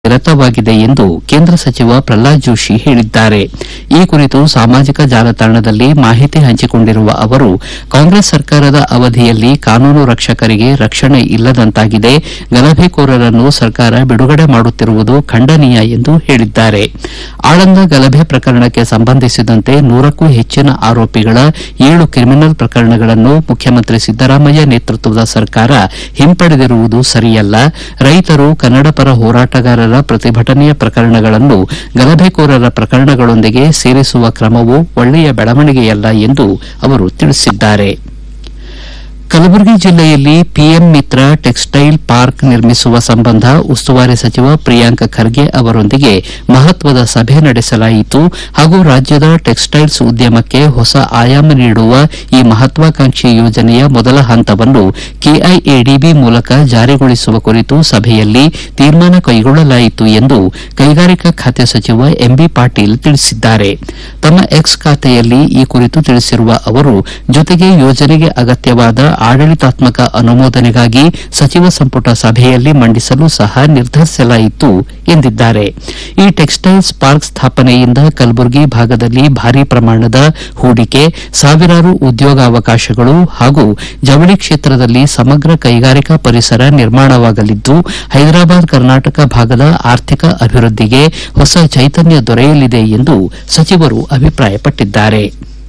ನಿರತವಾಗಿದೆ ಎಂದು ಕೇಂದ್ರ ಸಚಿವ ಪ್ರಹ್ಲಾದ್ ಜೋಶಿ ಹೇಳಿದ್ದಾರೆ ಈ ಕುರಿತು ಸಾಮಾಜಿಕ ಜಾಲತಾಣದಲ್ಲಿ ಮಾಹಿತಿ ಹಂಚಿಕೊಂಡಿರುವ ಅವರು ಕಾಂಗ್ರೆಸ್ ಸರ್ಕಾರದ ಅವಧಿಯಲ್ಲಿ ಕಾನೂನು ರಕ್ಷಕರಿಗೆ ರಕ್ಷಣೆ ಇಲ್ಲದಂತಾಗಿದೆ ಗಲಭೆಕೋರರನ್ನು ಸರ್ಕಾರ ಬಿಡುಗಡೆ ಮಾಡುತ್ತಿರುವುದು ಖಂಡನೀಯ ಎಂದು ಹೇಳಿದ್ದಾರೆ ಆಳಂದ ಗಲಭೆ ಪ್ರಕರಣಕ್ಕೆ ಸಂಬಂಧಿಸಿದಂತೆ ನೂರಕ್ಕೂ ಹೆಚ್ಚಿನ ಆರೋಪಿಗಳ ಏಳು ಕ್ರಿಮಿನಲ್ ಪ್ರಕರಣಗಳನ್ನು ಮುಖ್ಯಮಂತ್ರಿ ಸಿದ್ದರಾಮಯ್ಯ ನೇತೃತ್ವದ ಸರ್ಕಾರ ಹಿಂಪಡೆದಿರುವುದು ಸರಿಯಲ್ಲ ರೈತರು ಕನ್ನಡ ಪರ ಹೋರಾಟಗಾರರ ಪ್ರತಿಭಟನೆಯ ಪ್ರಕರಣಗಳನ್ನು ಗಲಭೆಕೋರರ ಪ್ರಕರಣಗಳೊಂದಿಗೆ ಸೇರಿಸುವ ಕ್ರಮವು ಒಳ್ಳೆಯ ಬೆಳವಣಿಗೆಯಲ್ಲ ಎಂದು ಅವರು ತಿಳಿಸಿದ್ದಾರೆ ಕಲಬುರಗಿ ಜಿಲ್ಲೆಯಲ್ಲಿ ಪಿಎಂ ಮಿತ್ರ ಟೆಕ್ಸ್ಟೈಲ್ ಪಾರ್ಕ್ ನಿರ್ಮಿಸುವ ಸಂಬಂಧ ಉಸ್ತುವಾರಿ ಸಚಿವ ಪ್ರಿಯಾಂಕ್ ಖರ್ಗೆ ಅವರೊಂದಿಗೆ ಮಹತ್ವದ ಸಭೆ ನಡೆಸಲಾಯಿತು ಹಾಗೂ ರಾಜ್ಯದ ಟೆಕ್ಸ್ಟೈಲ್ಸ್ ಉದ್ಯಮಕ್ಕೆ ಹೊಸ ಆಯಾಮ ನೀಡುವ ಈ ಮಹತ್ವಾಕಾಂಕ್ಷಿ ಯೋಜನೆಯ ಮೊದಲ ಹಂತವನ್ನು ಕೆಐಎಡಿಬಿ ಮೂಲಕ ಜಾರಿಗೊಳಿಸುವ ಕುರಿತು ಸಭೆಯಲ್ಲಿ ತೀರ್ಮಾನ ಕೈಗೊಳ್ಳಲಾಯಿತು ಎಂದು ಕೈಗಾರಿಕಾ ಖಾತೆ ಸಚಿವ ಎಂಬಿ ಪಾಟೀಲ್ ತಿಳಿಸಿದ್ದಾರೆ ತಮ್ಮ ಎಕ್ಸ್ ಖಾತೆಯಲ್ಲಿ ಈ ಕುರಿತು ತಿಳಿಸಿರುವ ಅವರು ಜೊತೆಗೆ ಯೋಜನೆಗೆ ಅಗತ್ಯವಾದ ಆಡಳಿತಾತ್ಮಕ ಅನುಮೋದನೆಗಾಗಿ ಸಚಿವ ಸಂಪುಟ ಸಭೆಯಲ್ಲಿ ಮಂಡಿಸಲು ಸಹ ನಿರ್ಧರಿಸಲಾಯಿತು ಎಂದಿದ್ದಾರೆ ಈ ಟೆಕ್ಸ್ಟೈಲ್ಸ್ ಪಾರ್ಕ್ ಸ್ಥಾಪನೆಯಿಂದ ಕಲಬುರಗಿ ಭಾಗದಲ್ಲಿ ಭಾರಿ ಪ್ರಮಾಣದ ಹೂಡಿಕೆ ಸಾವಿರಾರು ಉದ್ಯೋಗಾವಕಾಶಗಳು ಹಾಗೂ ಜವಳಿ ಕ್ಷೇತ್ರದಲ್ಲಿ ಸಮಗ್ರ ಕೈಗಾರಿಕಾ ಪರಿಸರ ನಿರ್ಮಾಣವಾಗಲಿದ್ದು ಹೈದರಾಬಾದ್ ಕರ್ನಾಟಕ ಭಾಗದ ಆರ್ಥಿಕ ಅಭಿವೃದ್ಧಿಗೆ ಹೊಸ ಚೈತನ್ಯ ದೊರೆಯಲಿದೆ ಎಂದು ಸಚಿವರು ಅಭಿಪ್ರಾಯಪಟ್ಟಿದ್ದಾರೆ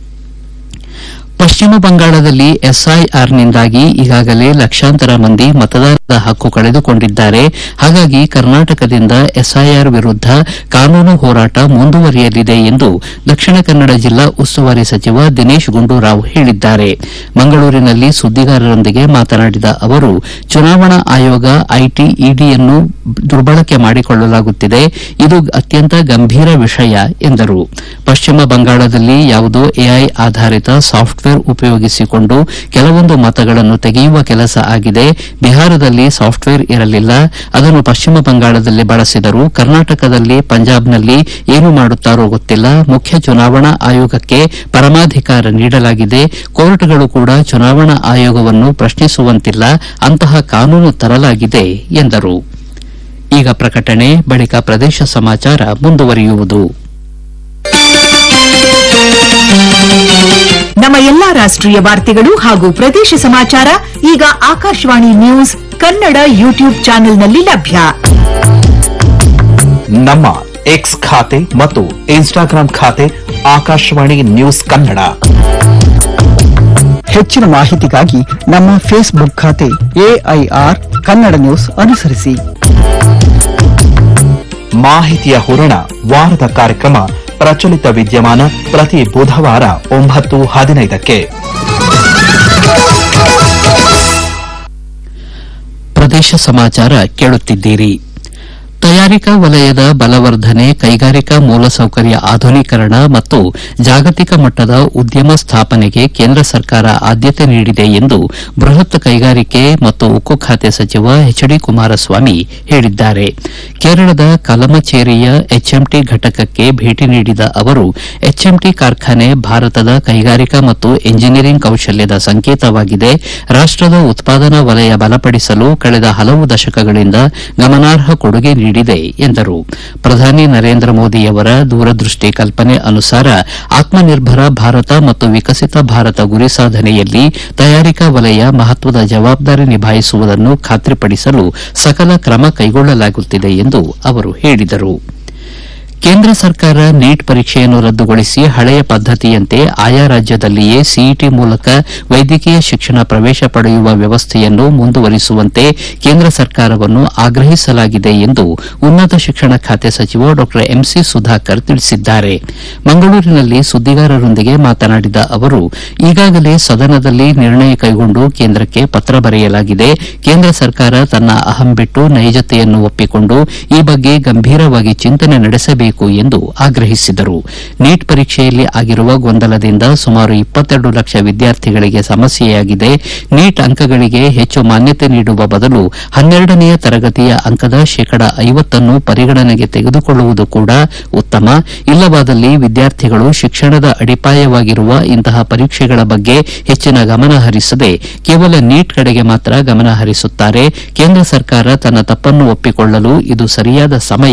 ಪಶ್ಚಿಮ ಬಂಗಾಳದಲ್ಲಿ ಎಸ್ಐಆರ್ನಿಂದಾಗಿ ಈಗಾಗಲೇ ಲಕ್ಷಾಂತರ ಮಂದಿ ಮತದಾನದ ಹಕ್ಕು ಕಳೆದುಕೊಂಡಿದ್ದಾರೆ ಹಾಗಾಗಿ ಕರ್ನಾಟಕದಿಂದ ಎಸ್ಐಆರ್ ವಿರುದ್ದ ಕಾನೂನು ಹೋರಾಟ ಮುಂದುವರಿಯಲಿದೆ ಎಂದು ದಕ್ಷಿಣ ಕನ್ನಡ ಜಿಲ್ಲಾ ಉಸ್ತುವಾರಿ ಸಚಿವ ದಿನೇಶ್ ಗುಂಡೂರಾವ್ ಹೇಳಿದ್ದಾರೆ ಮಂಗಳೂರಿನಲ್ಲಿ ಸುದ್ದಿಗಾರರೊಂದಿಗೆ ಮಾತನಾಡಿದ ಅವರು ಚುನಾವಣಾ ಆಯೋಗ ಐಟಿ ಇಡಿಯನ್ನು ದುರ್ಬಳಕೆ ಮಾಡಿಕೊಳ್ಳಲಾಗುತ್ತಿದೆ ಇದು ಅತ್ಯಂತ ಗಂಭೀರ ವಿಷಯ ಎಂದರು ಪಶ್ಚಿಮ ಬಂಗಾಳದಲ್ಲಿ ಯಾವುದೋ ಎಐ ಆಧಾರಿತ ಸಾಫ್ಟ್ವೇರ್ ಉಪಯೋಗಿಸಿಕೊಂಡು ಕೆಲವೊಂದು ಮತಗಳನ್ನು ತೆಗೆಯುವ ಕೆಲಸ ಆಗಿದೆ ಬಿಹಾರದಲ್ಲಿ ಸಾಫ್ಟ್ವೇರ್ ಇರಲಿಲ್ಲ ಅದನ್ನು ಪಶ್ಚಿಮ ಬಂಗಾಳದಲ್ಲಿ ಬಳಸಿದರು ಕರ್ನಾಟಕದಲ್ಲಿ ಪಂಜಾಬ್ನಲ್ಲಿ ಏನು ಮಾಡುತ್ತಾರೋ ಗೊತ್ತಿಲ್ಲ ಮುಖ್ಯ ಚುನಾವಣಾ ಆಯೋಗಕ್ಕೆ ಪರಮಾಧಿಕಾರ ನೀಡಲಾಗಿದೆ ಕೋರ್ಟ್ಗಳು ಕೂಡ ಚುನಾವಣಾ ಆಯೋಗವನ್ನು ಪ್ರಶ್ನಿಸುವಂತಿಲ್ಲ ಅಂತಹ ಕಾನೂನು ತರಲಾಗಿದೆ ಎಂದರು ಈಗ ಪ್ರಕಟಣೆ ಬಳಿಕ ಪ್ರದೇಶ ಸಮಾಚಾರ ಮುಂದುವರಿಯುವುದು ನಮ್ಮ ಎಲ್ಲಾ ರಾಷ್ಟ್ರೀಯ ವಾರ್ತೆಗಳು ಹಾಗೂ ಪ್ರದೇಶ ಸಮಾಚಾರ ಈಗ ಆಕಾಶವಾಣಿ ನ್ಯೂಸ್ ಕನ್ನಡ ಯೂಟ್ಯೂಬ್ ಚಾನೆಲ್ನಲ್ಲಿ ಲಭ್ಯ ನಮ್ಮ ಎಕ್ಸ್ ಖಾತೆ ಮತ್ತು ಇನ್ಸ್ಟಾಗ್ರಾಂ ಖಾತೆ ಆಕಾಶವಾಣಿ ನ್ಯೂಸ್ ಕನ್ನಡ ಹೆಚ್ಚಿನ ಮಾಹಿತಿಗಾಗಿ ನಮ್ಮ ಫೇಸ್ಬುಕ್ ಖಾತೆ ಎಐಆರ್ ಕನ್ನಡ ನ್ಯೂಸ್ ಅನುಸರಿಸಿ ಮಾಹಿತಿಯ ಹೂರಣ ವಾರದ ಕಾರ್ಯಕ್ರಮ ಪ್ರಚಲಿತ ವಿದ್ಯಮಾನ ಪ್ರತಿ ಬುಧವಾರ ಒಂಬತ್ತು ಹದಿನೈದಕ್ಕೆ ಪ್ರದೇಶ ಸಮಾಚಾರ ಕೇಳುತ್ತಿದ್ದೀರಿ ತಯಾರಿಕಾ ವಲಯದ ಬಲವರ್ಧನೆ ಕೈಗಾರಿಕಾ ಮೂಲಸೌಕರ್ಯ ಆಧುನೀಕರಣ ಮತ್ತು ಜಾಗತಿಕ ಮಟ್ಟದ ಉದ್ಯಮ ಸ್ಥಾಪನೆಗೆ ಕೇಂದ್ರ ಸರ್ಕಾರ ಆದ್ಯತೆ ನೀಡಿದೆ ಎಂದು ಬೃಹತ್ ಕೈಗಾರಿಕೆ ಮತ್ತು ಉಕ್ಕು ಖಾತೆ ಸಚಿವ ಎಚ್ ಡಿ ಕುಮಾರಸ್ವಾಮಿ ಹೇಳಿದ್ದಾರೆ ಕೇರಳದ ಕಲಮಚೇರಿಯ ಎಚ್ಎಂಟಿ ಘಟಕಕ್ಕೆ ಭೇಟಿ ನೀಡಿದ ಅವರು ಎಚ್ಎಂಟಿ ಕಾರ್ಖಾನೆ ಭಾರತದ ಕೈಗಾರಿಕಾ ಮತ್ತು ಎಂಜಿನಿಯರಿಂಗ್ ಕೌಶಲ್ಯದ ಸಂಕೇತವಾಗಿದೆ ರಾಷ್ಟದ ಉತ್ಪಾದನಾ ವಲಯ ಬಲಪಡಿಸಲು ಕಳೆದ ಹಲವು ದಶಕಗಳಿಂದ ಗಮನಾರ್ಹ ಕೊಡುಗೆ ನೀಡಿದೆ ಎಂದರು ಪ್ರಧಾನಿ ನರೇಂದ್ರ ಮೋದಿಯವರ ದೂರದೃಷ್ಟಿ ಕಲ್ಪನೆ ಅನುಸಾರ ಆತ್ಮನಿರ್ಭರ ಭಾರತ ಮತ್ತು ವಿಕಸಿತ ಭಾರತ ಗುರಿ ಸಾಧನೆಯಲ್ಲಿ ತಯಾರಿಕಾ ವಲಯ ಮಹತ್ವದ ಜವಾಬ್ದಾರಿ ನಿಭಾಯಿಸುವುದನ್ನು ಖಾತ್ರಿಪಡಿಸಲು ಸಕಲ ಕ್ರಮ ಕೈಗೊಳ್ಳಲಾಗುತ್ತಿದೆ ಎಂದು ಅವರು ಹೇಳಿದರು ಕೇಂದ್ರ ಸರ್ಕಾರ ನೀಟ್ ಪರೀಕ್ಷೆಯನ್ನು ರದ್ದುಗೊಳಿಸಿ ಹಳೆಯ ಪದ್ದತಿಯಂತೆ ಆಯಾ ರಾಜ್ಯದಲ್ಲಿಯೇ ಸಿಇಟಿ ಮೂಲಕ ವೈದ್ಯಕೀಯ ಶಿಕ್ಷಣ ಪ್ರವೇಶ ಪಡೆಯುವ ವ್ಯವಸ್ಥೆಯನ್ನು ಮುಂದುವರಿಸುವಂತೆ ಕೇಂದ್ರ ಸರ್ಕಾರವನ್ನು ಆಗ್ರಹಿಸಲಾಗಿದೆ ಎಂದು ಉನ್ನತ ಶಿಕ್ಷಣ ಖಾತೆ ಸಚಿವ ಡಾ ಎಂಸಿ ಸುಧಾಕರ್ ತಿಳಿಸಿದ್ದಾರೆ ಮಂಗಳೂರಿನಲ್ಲಿ ಸುದ್ದಿಗಾರರೊಂದಿಗೆ ಮಾತನಾಡಿದ ಅವರು ಈಗಾಗಲೇ ಸದನದಲ್ಲಿ ನಿರ್ಣಯ ಕೈಗೊಂಡು ಕೇಂದ್ರಕ್ಕೆ ಪತ್ರ ಬರೆಯಲಾಗಿದೆ ಕೇಂದ್ರ ಸರ್ಕಾರ ತನ್ನ ಅಹಂ ಬಿಟ್ಟು ನೈಜತೆಯನ್ನು ಒಪ್ಪಿಕೊಂಡು ಈ ಬಗ್ಗೆ ಗಂಭೀರವಾಗಿ ಚಿಂತನೆ ನಡೆಸಬೇಕು ಮಾಡಬೇಕು ಎಂದು ಆಗ್ರಹಿಸಿದರು ನೀಟ್ ಪರೀಕ್ಷೆಯಲ್ಲಿ ಆಗಿರುವ ಗೊಂದಲದಿಂದ ಸುಮಾರು ಇಪ್ಪತ್ತೆರಡು ಲಕ್ಷ ವಿದ್ಯಾರ್ಥಿಗಳಿಗೆ ಸಮಸ್ಯೆಯಾಗಿದೆ ನೀಟ್ ಅಂಕಗಳಿಗೆ ಹೆಚ್ಚು ಮಾನ್ಯತೆ ನೀಡುವ ಬದಲು ಹನ್ನೆರಡನೆಯ ತರಗತಿಯ ಅಂಕದ ಶೇಕಡ ಐವತ್ತನ್ನು ಪರಿಗಣನೆಗೆ ತೆಗೆದುಕೊಳ್ಳುವುದು ಕೂಡ ಉತ್ತಮ ಇಲ್ಲವಾದಲ್ಲಿ ವಿದ್ಯಾರ್ಥಿಗಳು ಶಿಕ್ಷಣದ ಅಡಿಪಾಯವಾಗಿರುವ ಇಂತಹ ಪರೀಕ್ಷೆಗಳ ಬಗ್ಗೆ ಹೆಚ್ಚಿನ ಗಮನ ಹರಿಸದೆ ಕೇವಲ ನೀಟ್ ಕಡೆಗೆ ಮಾತ್ರ ಗಮನ ಹರಿಸುತ್ತಾರೆ ಕೇಂದ್ರ ಸರ್ಕಾರ ತನ್ನ ತಪ್ಪನ್ನು ಒಪ್ಪಿಕೊಳ್ಳಲು ಇದು ಸರಿಯಾದ ಸಮಯ